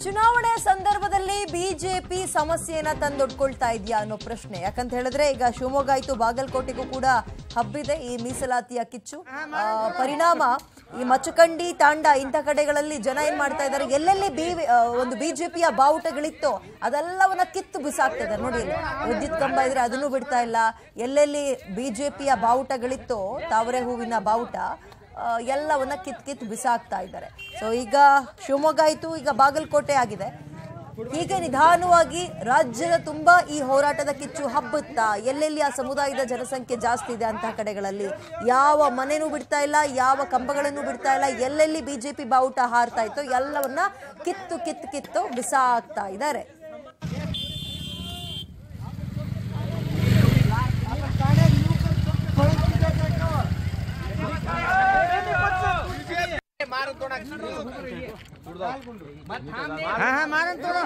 ಚುನಾವಣೆ ಸಂದರ್ಭದಲ್ಲಿ ಬಿಜೆಪಿ ಸಮಸ್ಯೆಯನ್ನ ತಂದೊಡ್ಕೊಳ್ತಾ ಇದೆಯಾ ಅನ್ನೋ ಪ್ರಶ್ನೆ ಯಾಕಂತ ಹೇಳಿದ್ರೆ ಈಗ ಶಿವಮೊಗ್ಗ ಆಯ್ತು ಬಾಗಲಕೋಟೆಗೂ ಕೂಡ ಹಬ್ಬಿದೆ ಈ ಮೀಸಲಾತಿಯ ಕಿಚ್ಚು ಆ, ಪರಿಣಾಮ ಈ ಮಚ್ಚಕಂಡಿ ತಾಂಡ ಇಂಥ ಕಡೆಗಳಲ್ಲಿ ಜನ ಏನ್ ಮಾಡ್ತಾ ಇದ್ದಾರೆ ಎಲ್ಲೆಲ್ಲಿ ಬಿ ಆ, ಒಂದು ಬಿಜೆಪಿಯ ಬಾವುಟಗಳಿತ್ತೋ ಅದೆಲ್ಲವನ್ನ ಕಿತ್ತು ಬಿಸಾಕ್ತಾ ಇದ್ದಾರೆ ನೋಡಿ ಇಲ್ಲಿ. ವಿದ್ಯುತ್ ಕಂಬ ಇದ್ರೆ ಅದನ್ನು ಬಿಡ್ತಾ ಇಲ್ಲ ಎಲ್ಲೆಲ್ಲಿ ಬಿಜೆಪಿಯ ಬಾವುಟಗಳಿತ್ತೋ ತಾವರೆ ಹೂವಿನ ಬಾವುಟ ಆ, ಎಲ್ಲವನ್ನ ಕಿತ್ ಕಿತ್ ಬಿಸಾಕ್ತಾ ಇದ್ದಾರೆ ಸೊ ಈಗ ಶಿವಮೊಗ್ಗ ಆಯಿತು ಈಗ ಬಾಗಲಕೋಟೆ ಆಗಿದೆ ಹೀಗೆ ನಿಧಾನವಾಗಿ ರಾಜ್ಯದ ತುಂಬಾ ಈ ಹೋರಾಟದ ಕಿಚ್ಚು ಹಬ್ಬುತ್ತಾ ಎಲ್ಲೆಲ್ಲಿ ಆ ಸಮುದಾಯದ ಜನಸಂಖ್ಯೆ ಜಾಸ್ತಿ ಇದೆ ಅಂತಹ ಕಡೆಗಳಲ್ಲಿ ಯಾವ ಮನೆನೂ ಬಿಡ್ತಾ ಇಲ್ಲ ಯಾವ ಕಂಬಗಳನ್ನು ಬಿಡ್ತಾ ಇಲ್ಲ ಎಲ್ಲೆಲ್ಲಿ ಬಿಜೆಪಿ ಬಾವುಟ ಹಾರ್ತಾ ಇತ್ತೋ ಎಲ್ಲವನ್ನ ಕಿತ್ತು ಕಿತ್ತು ಕಿತ್ತು ಬಿಸಾಕ್ತಾ ಇದ್ದಾರೆ हाँ हाँ मारन तोड़ो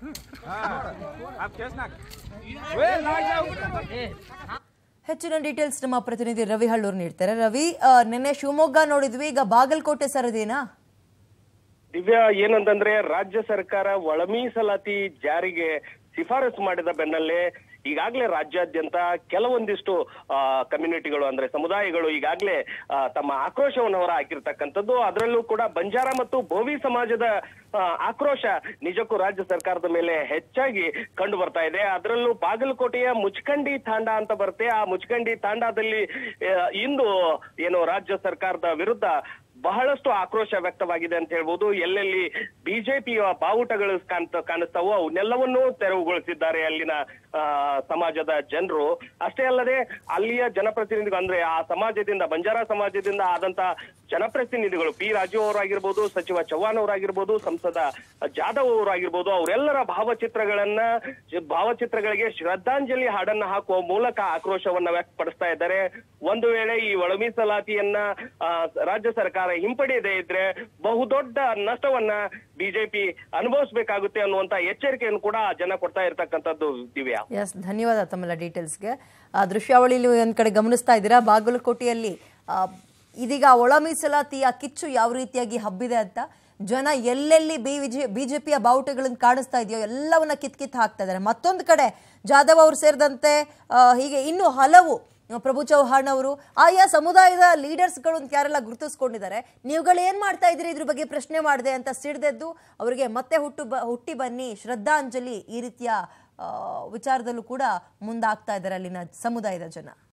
आप केस ना वे लाग जाओ ಹೆಚ್ಚಿನ ಡೀಟೇಲ್ಸ್ ನಮ್ಮ ಪ್ರತಿನಿಧಿ ರವಿ ಹಳ್ಳೂರು ನೀಡ್ತಾರೆ ರವಿ ಆ, ನಿನ್ನೆ ಶಿವಮೊಗ್ಗ ನೋಡಿದ್ವಿ ಈಗ ಬಾಗಲಕೋಟೆ ಸರದಿನಾ ದಿವ್ಯಾ ಏನಂತಂದ್ರೆ ರಾಜ್ಯ ಸರ್ಕಾರ ಒಳ ಮೀಸಲಾತಿ ಜಾರಿಗೆ ಶಿಫಾರಸು ಮಾಡಿದ ಬೆನ್ನಲ್ಲೇ ಈಗಾಗಲೇ ರಾಜ್ಯಾದ್ಯಂತ ಕೆಲವೊಂದಿಷ್ಟು ಆ, ಕಮ್ಯುನಿಟಿಗಳು ಅಂದ್ರೆ ಸಮುದಾಯಗಳು ಈಗಾಗಲೇ ಆ, ತಮ್ಮ ಆಕ್ರೋಶವನ್ನು ಹೊರ ಹಾಕಿರ್ತಕ್ಕಂಥದ್ದು ಅದರಲ್ಲೂ ಕೂಡ ಬಂಜಾರ ಮತ್ತು ಭೋವಿ ಸಮಾಜದ ಆ, ಆಕ್ರೋಶ ನಿಜಕ್ಕೂ ರಾಜ್ಯ ಸರ್ಕಾರದ ಮೇಲೆ ಹೆಚ್ಚಾಗಿ ಕಂಡು ಬರ್ತಾ ಇದೆ ಅದರಲ್ಲೂ ಬಾಗಲಕೋಟೆಯ ಮುಚ್ಕಂಡಿ ತಾಂಡ ಅಂತ ಬರುತ್ತೆ ಆ ಮುಚ್ಕಂಡಿ ತಾಂಡದಲ್ಲಿ ಆ, ಇಂದು ಏನು ರಾಜ್ಯ ಸರ್ಕಾರದ ವಿರುದ್ಧ ಬಹಳಷ್ಟು ಆಕ್ರೋಶ ವ್ಯಕ್ತವಾಗಿದೆ ಅಂತ ಹೇಳ್ಬೋದು ಎಲ್ಲೆಲ್ಲಿ ಬಿಜೆಪಿಯ ಬಾವುಟಗಳು ಕಾಣ್ತ ಕಾಣಿಸ್ತಾವೋ ಅವನ್ನೆಲ್ಲವನ್ನೂ ತೆರವುಗೊಳಿಸಿದ್ದಾರೆ ಅಲ್ಲಿನ ಆ, ಸಮಾಜದ ಜನರು ಅಷ್ಟೇ ಅಲ್ಲದೆ ಅಲ್ಲಿಯ ಜನಪ್ರತಿನಿಧಿಗಳು ಅಂದ್ರೆ ಆ ಸಮಾಜದಿಂದ ಬಂಜಾರ ಸಮಾಜದಿಂದ ಆದಂತ ಜನಪ್ರತಿನಿಧಿಗಳು ಪಿ ರಾಜು ಅವರಾಗಿರ್ಬೋದು ಸಚಿವ ಚವ್ಹಾಣ್ ಅವರಾಗಿರ್ಬೋದು ಸಂಸದ ಜಾಧವ್ ಅವರಾಗಿರ್ಬೋದು ಅವರೆಲ್ಲರ ಭಾವಚಿತ್ರಗಳನ್ನ ಭಾವಚಿತ್ರಗಳಿಗೆ ಶ್ರದ್ಧಾಂಜಲಿ ಹಾಡನ್ನ ಹಾಕುವ ಮೂಲಕ ಆಕ್ರೋಶವನ್ನ ವ್ಯಕ್ತಪಡಿಸ್ತಾ ಇದ್ದಾರೆ ಒಂದು ವೇಳೆ ಈ ಒಳ ಮೀಸಲಾತಿಯನ್ನ ಆ, ರಾಜ್ಯ ಸರ್ಕಾರ ಹಿಂಪಡೆಯದೇ ಇದ್ರೆ ಬಹುದೊಡ್ಡ ನಷ್ಟವನ್ನ ಬಿಜೆಪಿ ಅನುಭವಿಸಬೇಕಾಗುತ್ತೆ ಅನ್ನುವಂತ ಎಚ್ಚರಿಕೆಯನ್ನು ಕೂಡ ಜನ ಕೊಡ್ತಾ ಇರ್ತಕ್ಕಂಥದ್ದು ದಿವ್ಯಾ ಎಸ್ ಧನ್ಯವಾದ ತಮ್ಮೆಲ್ಲ ಡೀಟೇಲ್ಸ್ಗೆ ಆ ದೃಶ್ಯಾವಳಿಲಿ ಒಂದ್ ಕಡೆ ಗಮನಿಸ್ತಾ ಇದ್ದೀರಾ ಬಾಗಲಕೋಟೆಯಲ್ಲಿ ಆ, ಇದೀಗ ಒಳ ಮೀಸಲಾತಿಯ ಕಿಚ್ಚು ಯಾವ ರೀತಿಯಾಗಿ ಹಬ್ಬಿದೆ ಅಂತ ಜನ ಎಲ್ಲೆಲ್ಲಿ ಬಿ ವಿಜೆ ಬಿಜೆಪಿಯ ಬಾವುಟಗಳನ್ನು ಕಾಣಿಸ್ತಾ ಇದೆಯೋ ಎಲ್ಲವನ್ನ ಕಿತ್ ಕಿತ್ ಹಾಕ್ತಾ ಇದ್ದಾರೆ ಮತ್ತೊಂದು ಕಡೆ ಜಾಧವ್ ಅವರು ಸೇರಿದಂತೆ ಆ, ಹೀಗೆ ಇನ್ನೂ ಹಲವು ಪ್ರಭು ಚೌಹಾಣ್ ಅವರು ಆಯಾ ಸಮುದಾಯದ ಲೀಡರ್ಸ್ಗಳು ಅಂತ ಯಾರೆಲ್ಲ ಗುರುತಿಸ್ಕೊಂಡಿದ್ದಾರೆ ನೀವುಗಳು ಏನ್ ಮಾಡ್ತಾ ಇದ್ದೀರಿ ಇದ್ರ ಬಗ್ಗೆ ಪ್ರಶ್ನೆ ಮಾಡಿದೆ ಅಂತ ಸಿಡ್ದೆದ್ದು ಅವರಿಗೆ ಮತ್ತೆ ಹುಟ್ಟು ಬ ಹುಟ್ಟಿ ಬನ್ನಿ ಶ್ರದ್ಧಾಂಜಲಿ ಈ ರೀತಿಯ ಆ, ವಿಚಾರದಲ್ಲೂ ಕೂಡ ಮುಂದಾಗ್ತಾ ಇದ್ದಾರೆ ಅಲ್ಲಿನ ಸಮುದಾಯದ ಜನ